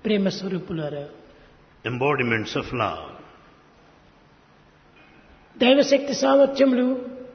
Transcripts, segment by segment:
ప్రేమ స్వరూపులారా embodiments of love. దైవశక్తి సామర్థ్యములు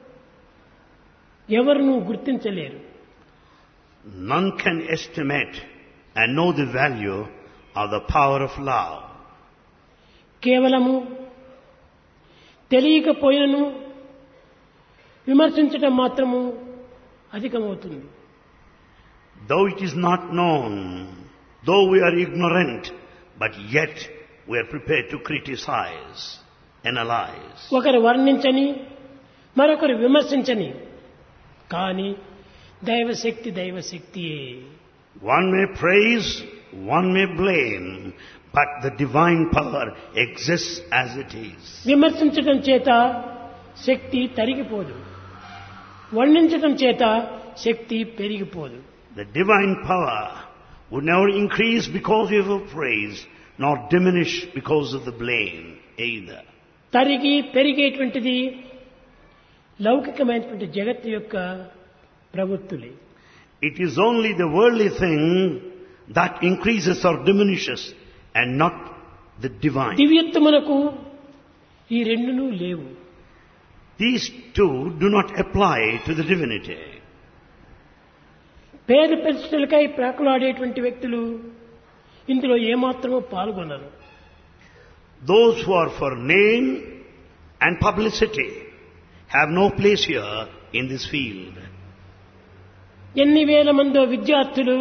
ఎవరును గుర్తించలేరు None can estimate and know the value of the power of love. కేవలము తెలియకపోయినను విమర్శించటం మాత్రము అధికమవుతుంది Though it is not known, though we are ignorant, but yet we are prepared to criticize, analyze. ఒకరు వర్ణించని మరొకరు విమర్శించని కానీ దైవశక్తి దైవశక్తియే One may praise, one may blame, but the divine power exists as it is. విమర్శించటం చేత శక్తి తరిగిపోదు వర్ణించటం చేత శక్తి పెరిగిపోదు The divine power would never increase because of your praise, nor diminish because of the blame either. తరిగి పెరిగేటువంటిది లౌకికమైనటువంటి జగత్తు యొక్క ప్రవృత్తులే It is only the worldly thing that increases or diminishes and not the divine. దివ్యత్వమునకు ఈ రెండునూ లేవు These two do not apply to the divinity. పేరు ప్రతిష్టలకై ప్రాకులాడేటువంటి వ్యక్తులు ఇందులో ఏమాత్రమూ పాల్గొనరు Those who are for name and publicity have no place here in this field. ఎన్ని వేల మందో విద్యార్థులు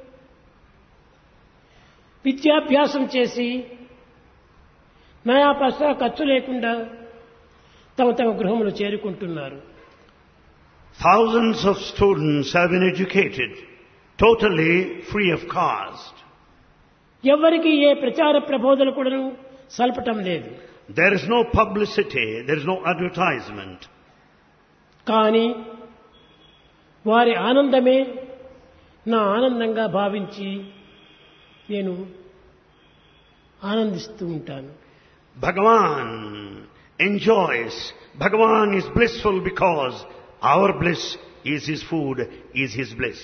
విద్యాభ్యాసం చేసి నయా పైసా ఖర్చు లేకుండా తమ తమ గృహములు చేరుకుంటున్నారు Thousands of students have been educated totally free of cost. ఎవ్వరికి ఏ ప్రచార ప్రబోధన కూడాను సల్పటం లేదు There is no publicity, there is no advertisement. కానీ వారి ఆనందమే నా ఆనందంగా భావించి నేను ఆనందిస్తూ ఉంటాను Bhagavan enjoys, Bhagavan is blissful because our bliss is his food, is his bliss.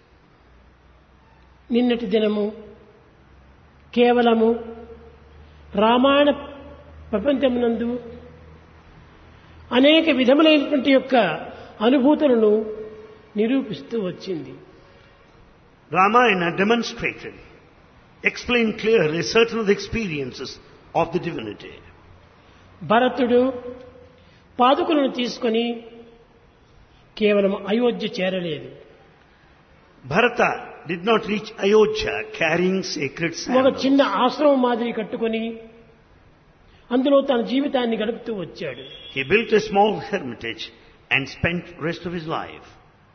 నిన్నటి దినము కేవలము రామాయణ ప్రపంచమునందు అనేక విధములైనటువంటి యొక్క అనుభూతులను నిరూపిస్తూ వచ్చింది Ramayana demonstrated, explained clearly certain of the experiences of the divinity. భరతుడు పాదుకులను తీసుకొని కేవలం అయోధ్య చేరలేదు Bharata did not reach Ayodhya carrying sacred ఒక sandals. చిన్న ఆశ్రమం మాదిరి కట్టుకొని అందులో తన జీవితాన్ని గడుపుతూ వచ్చాడు He built a small hermitage and spent rest of his life.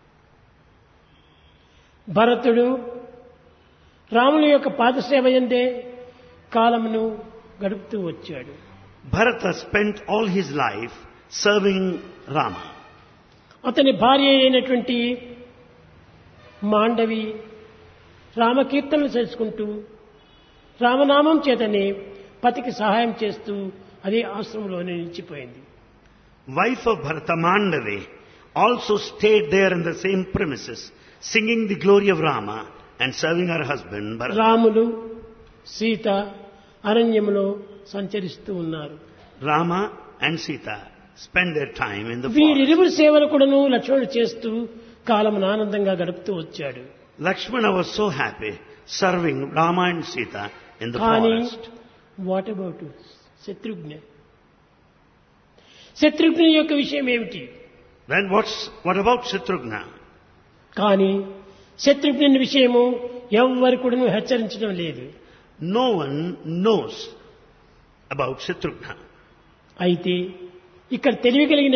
భరతుడు రాముని యొక్క పాదసేవ ఎందే కాలమును గడుపుతూ వచ్చాడు Bharata spent all his life serving Rama. అతని భార్య అయినటువంటి మాండవి రామకీర్తనలు చేసుకుంటూ రామనామం చేతనే పతికి సహాయం చేస్తూ అదే ఆశ్రమంలోనే నిలిచిపోయింది Wife of Bharata Mandavi also stayed there in the same premises, singing the glory of Rama and serving her husband Bharata. Ramulu Sita అరణ్యములో సంచరిస్తూ ఉన్నారు Rama and Sita spent their time in the forest. వీరిరువురు సేవలు కూడాను లక్ష్మణుడు చేస్తూ కాలమును ఆనందంగా గడుపుతూ వచ్చాడు Lakshmana was so happy serving Rama and Sita in the కానీ forest. What about Shatrughna Shatrughni యొక్క విషయం ఏమిటి Then what's, what about Shatrugna? కానీ శత్రుఘ్ని విషయము ఎవ్వరు కూడా హెచ్చరించడం లేదు No one knows about Shatrugna. అయితే ఇక్కడ తెలియగలిగిన